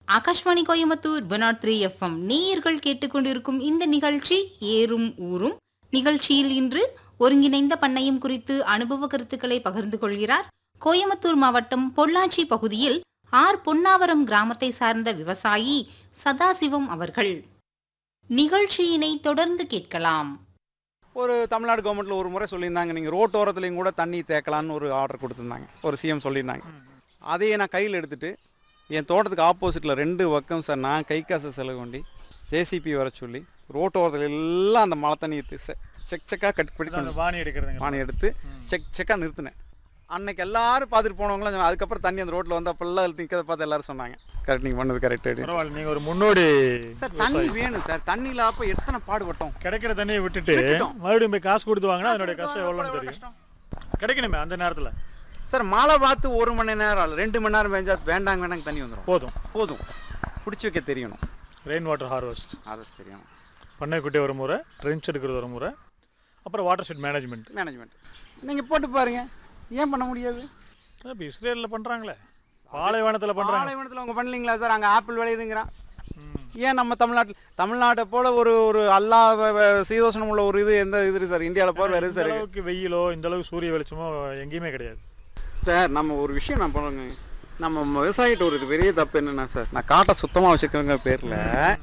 Akashvani Coimbatore one naught three FM நேயர்கள் கேட்டுக்கொண்டிருக்கும் இந்த நிகழ்ச்சி ஏறும் ஊரும் நிகழ்ச்சியில் இன்று ஒருங்கிணைந்த பண்ணையம் குறித்து அனுபவ கருத்துக்களை பகிர்ந்து கொள்கிறார் கோயம்புத்தூர் மாவட்டம் பொள்ளாச்சி பகுதியில் ஆர் பொன்னாவரம் கிராமத்தை சார்ந்த விவசாயி சதாசிவம் அவர்கள் நிகழ்ச்சியினை தொடர்ந்து கேட்கலாம் ஒரு தமிழ்நாடு கவர்மெண்ட்டில் ஒரு முறை சொல்லியிருந்தாங்க நீங்கள் ரோட்டோரத்துலையும் கூட தண்ணி தேக்கலான்னு ஒரு ஆர்டர் கொடுத்துருந்தாங்க ஒரு சிஎம் சொல்லியிருந்தாங்க அதையே நான் கையில் எடுத்துட்டு என் தோட்டத்துக்கு ஆப்போசிட்டில் ரெண்டு பக்கம் சார் நான் கை காசு செலவு பண்ணி ஜேசிபி வர சொல்லி ரோட்டோரத்தில் எல்லாம் அந்த மழை தண்ணி செக் செக்காக கட் பண்ணி அந்த கொண்டு வாணி எடுக்கிறதுங்க பானை எடுத்து செக் செக்காக நிறுத்தினேன் அன்னைக்கு எல்லாரும் பார்த்துட்டு போனவங்களாம் சொன்னாங்க அதுக்கப்புறம் தண்ணி அந்த ரோட்டில் வந்து அப்பெல்லாம் நிற்கிறத பார்த்து எல்லாரும் சொன்னாங்க கரெக்ட் நீங்கள் பண்ணது கரெக்ட் பரவாயில்ல நீங்க ஒரு முன்னோடி சார் தண்ணி வேணும் சார் தண்ணியில் அப்போ எத்தனை பாடுபட்டோம் கிடைக்கிற தண்ணியை விட்டுட்டு விட்டுட்டோம். மறுபடியும் போய் காசு கொடுத்து வாங்கினா அதனுடைய கஷ்டம் எவ்வளவு எவ்வளோன்னு தெரியும் கஷ்டம். கிடைக்கணுமே அந்த நேரத்துல சார் மழை பார்த்து ஒரு மணி நேரம் இல்ல, ரெண்டு மணி நேரம் பெஞ்சா வேண்டாங்க வேண்டாங்க தண்ணி வந்துடும் போதும் போதும் பிடிச்சி வைக்க தெரியணும் ரெயின் வாட்டர் ஹார்வெஸ்ட் அது தெரியும் பண்ணைக்குட்டி ஒரு முறை ட்ரென்ச் எடுக்கிறது ஒரு முறை அப்புறம் வாட்டர் ஷெட் மேனேஜ்மெண்ட் மேனேஜ்மெண்ட் நீங்கள் போட்டு பாருங்க ஏன் பண்ண முடியாது இப்போ இஸ்ரேலில் பண்ணுறாங்களே பாலைவனத்தில் பண்ணுறாங்க பாலைவனத்தில் அவங்க பண்ணலீங்களா சார் அங்கே ஆப்பிள் விளையுதுங்கிறான் ஏன் நம்ம தமிழ்நாட்டில் தமிழ்நாட்டை போல ஒரு ஒரு அல்லா வ- வ- சீதோஷணம் உள்ள ஒரு இது எந்த இது இருக்கு சார் இந்தியாவில் போகிற வேறு இந்த சார் அளவுக்கு வெயிலோ இந்த அளவுக்கு சூரிய வெளிச்சமோ எங்கேயுமே கிடையாது சார் நம்ம ஒரு விஷயம் நான் பண்ணுங்க நம்ம விவசாயிகிட்ட ஒரு இது பெரிய தப்பு என்னன்னா சார் நான் காட்டை சுத்தமாக வச்சுக்கிறேங்க பேரில்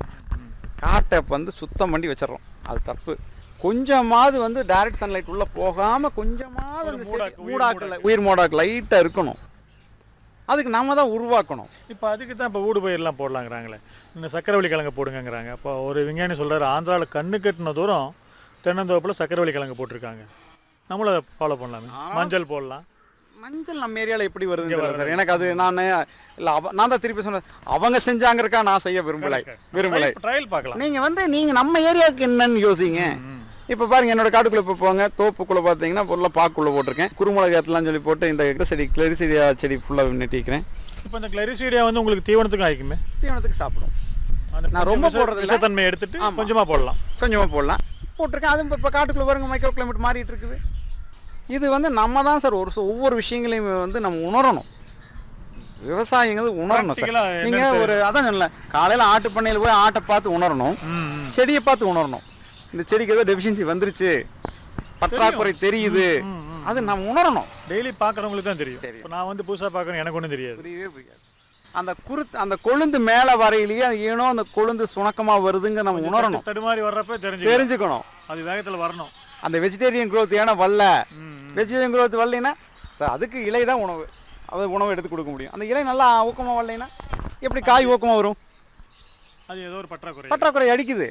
காட்டை வந்து சுத்தம் பண்ணி வச்சிடறோம் அது தப்பு கொஞ்சமாவது வந்து டைரக்ட் சன்லைட் உள்ள போகாம கொஞ்சமாவது அந்த மூடாக்கு, செடி- உயிர் மூடாக்குல உயிர் மூடாக்கு லைட்டாக இருக்கணும் அதுக்கு நம்ம தான் உருவாக்கணும் இப்போ அதுக்கு தான் இப்போ ஊடு பயிரெலாம் போடலாங்கிறாங்களே இன்னும் சக்கரவள்ளி கிழங்கு போடுங்கங்கிறாங்க அப்போ ஒரு விஞ்ஞானி சொல்றாரு ஆந்திராவில் கண்ணு கட்டின தூரம் தென்னந்தோப்பில் சக்கரவள்ளி கிழங்கு போட்டிருக்காங்க நம்மளும் அதை ஃபாலோ பண்ணலாமே மஞ்சள் போடலாம் மஞ்சள் நம்ம ஏரியாவில் எப்படி வருதுன்னு தெரியல சார் எனக்கு அது நான் இல்லை அவ நான் தான் திருப்பி சொன்னேன் அவங்க செஞ்சாங்கறக்கா நான் செய்ய விரும்பலை விரும்பலை ட்ரையல் பார்க்கலாம் நீங்க வந்து நீங்க நம்ம ஏரியாவுக்கு என்னன்னு யோசிங்க இப்போ பாருங்க என்னோட காட்டுக்குள்ள இப்போ போங்க தோப்புக்குள்ள பார்த்தீங்கன்னா ஃபுல்லாக பாக்குள்ள போட்டிருக்கேன் குருமிளகு ஏற்றலாம் சொல்லி போட்டு இந்த எக்ர செடி கிளரி செடியா செடி ஃபுல்லாக நெட்டிக்கிறேன் இப்போ இந்த கிளரிசீடியா வந்து உங்களுக்கு தீவனத்துக்கும் ஆயிக்குமே தீவனத்துக்கு சாப்பிடும் அந்த நான் ரொம்ப விஷ- போடுறது இல்ல. விஷத்தன்மையை எடுத்துட்டு ஆமா. கொஞ்சமாக போடலாம் கொஞ்சமாக போடலாம் போட்டிருக்கேன் அதுவும் இப்போ காட்டுக்குள்ள பாருங்க மைக்ரோ கிளைமேட் மாறிட்டு இருக்குது இது வந்து நம்ம தான் சார் ஒரு சு- ஒவ்வொரு விஷயங்களையும் வந்து நம்ம உணரணும் விவசாயிங்கிறது உணரணும் சார் Practical ஆ நீங்க என்னன்னு ஒரு அதான் சொன்னல காலையில ஆட்டு பண்ணையில் போய் ஆட்டை பார்த்து உணரணும் செடியை பார்த்து உணரணும் இந்த செடிக்கு ஏதோ டெஃபிஷியன்சி வந்துருச்சு பற்றாக்குறை தெரியுது அது நம்ம உணரணும் டெய்லி பார்க்குறவங்களுக்கு தான் தெரியும் இப்போ நான் வந்து புதுசாக பார்க்குறேன் எனக்கு ஒன்றும் தெரியாது புரியவே புரியாது அந்த குருத்து அந்த கொழுந்து மேலே வரையிலேயே அது ஏனோ அந்த கொழுந்து சுணக்கமா வருதுங்க நம்ம உணரணும் தடுமாறி வர்றப்ப தெரிஞ்சு தெரிஞ்சுக்கணும் அது வேகத்தில் வரணும் அந்த வெஜிடேரியன் growth ஏன்னா வரல வெஜிடேரியன் growth வரலைன்னா சார் அதுக்கு இலை தான் உணவு அது உணவு எடுத்து கொடுக்க முடியும் அந்த இலை நல்லா ஊக்கமாக வரலைன்னா எப்படி காய் ஊக்கமாக வரும் அது ஏதோ ஒரு பற்றாக்குறை பற்றாக்குறை அடிக்குது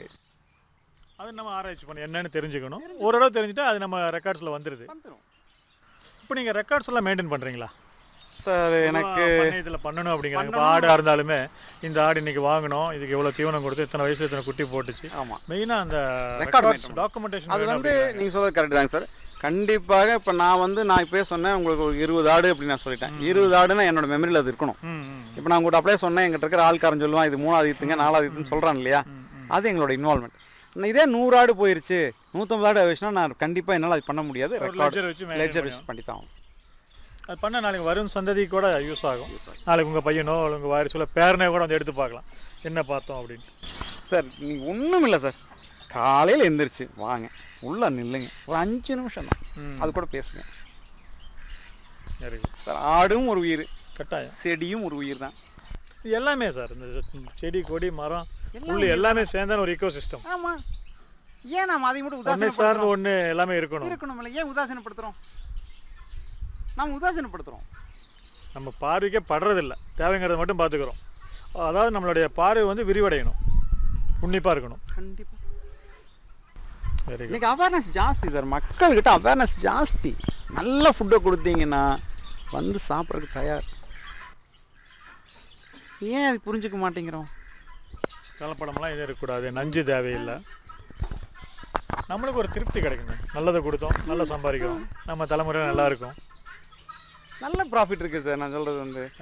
அது நம்ம ஆராய்ச்சி பண்ணி என்னன்னு தெரிஞ்சுக்கணும் ஒரு தடவை தெரிஞ்சுட்டா அது நம்ம ரெக்கார்ட்ஸில் வந்துடுது இப்போ நீங்கள் ரெக்கார்ட்ஸ் எல்லாம் மெயின்டைன் பண்ணுறீங்களா சார் எனக்கு இதில் பண்ணணும் அப்படிங்கிறாங்க இப்போ ஆடாக இருந்தாலுமே இந்த ஆடு இன்னைக்கு வாங்கணும் இதுக்கு எவ்வளோ தீவனம் கொடுத்து இத்தனை வயசுல இத்தனை குட்டி போட்டுச்சு ஆமாம் மெயினாக அந்த Record ரெக்கார்ட்ஸ் maintain டாக்குமெண்டேஷன் அது வந்து நீங்கள் சொல்றது கரெக்ட் தாங்க சார் கண்டிப்பாக இப்போ நான் வந்து நான் இப்போயே சொன்னேன் உங்களுக்கு ஒரு இருபது ஆடு அப்படின்னு நான் சொல்லிட்டேன் இருபது ஆடுனா என்னோட மெமரியில் அது இருக்கணும் இப்போ நான் உங்கள்கிட்ட அப்படியே சொன்னேன் எங்கிட்ட இருக்கிற ஆள்காரன் சொல்லுவான் இது மூணாவது ஈத்துங்க நாலாவது ஈத்துன்னு சொல்கிறான் இல்லையா அது எங்களோட இன்வால்மெண்ட் இதே நூறு ஆடு போயிருச்சு நூற்றம்பது ஆடு ஆயிடுச்சுன்னா நான் கண்டிப்பாக என்னால் அது பண்ண முடியாது ledger ரெக்கார்ட் வச்சு maintain லெஜர் வச்சு பண்ணி தான் ஆகணும். அது பண்ண நாளைக்கு வரும் சந்ததி கூட யூஸ் ஆகும் நாளைக்கு உங்கள் பையனோ இல்லை உங்கள் வாரிசுல பேரனே கூட வந்து எடுத்து பார்க்கலாம் என்ன பார்த்தோம் அப்படின்னு சார் நீங்கள் ஒன்றும் இல்லை சார் காலையில் எந்திரிச்சு வாங்க உள்ள நில்லுங்க ஒரு அஞ்சு நிமிஷம் தான் அது கூட பேசுங்க சரி சார் ஆடும் ஒரு உயிர் கட்டாயம் செடியும் ஒரு உயிர் தான் இது எல்லாமே சார் இந்த செடி கொடி மரம் புல்லு எல்லாமே சேர்ந்தான ஒரு இக்கோ சிஸ்டம் ஆமாம் ஏன் நம்ம அதை மட்டும் தன்னை உதாசீனம் சார்ந்த ஒன்று எல்லாமே இருக்கணும் இருக்கணும்ல ஏன் உதாசீனப்படுத்துறோம் நம்ம உதாசீனப்படுத்துறோம் நம்ம பார்வைக்கே படுறதில்ல தேவைங்கிறத மட்டும் பார்த்துக்கிறோம் அதாவது நம்மளுடைய பார்வை வந்து விரிவடையணும் உன்னிப்பாக இருக்கணும் கண்டிப்பா வெரி குட் இன்னைக்கு அவேர்னஸ் ஜாஸ்தி சார் மக்கள்கிட்ட அவேர்னஸ் ஜாஸ்தி நல்ல ஃபுட்டை கொடுத்தீங்கன்னா வந்து சாப்பிட்றதுக்கு தயார் ஏன் அது புரிஞ்சுக்க மாட்டேங்கிறோம் கலப்படம்லாம் எதுவும் இருக்கக்கூடாது நஞ்சு தேவையில்லை நம்மளுக்கு ஒரு திருப்தி கிடைக்குங்க நல்லதை கொடுத்தோம் நல்லா சம்பாதிக்கிறோம் நம்ம தலைமுறை நல்லா இருக்கும் நல்ல ப்ராஃபிட் இருக்குது சார் நான் சொல்கிறது வந்து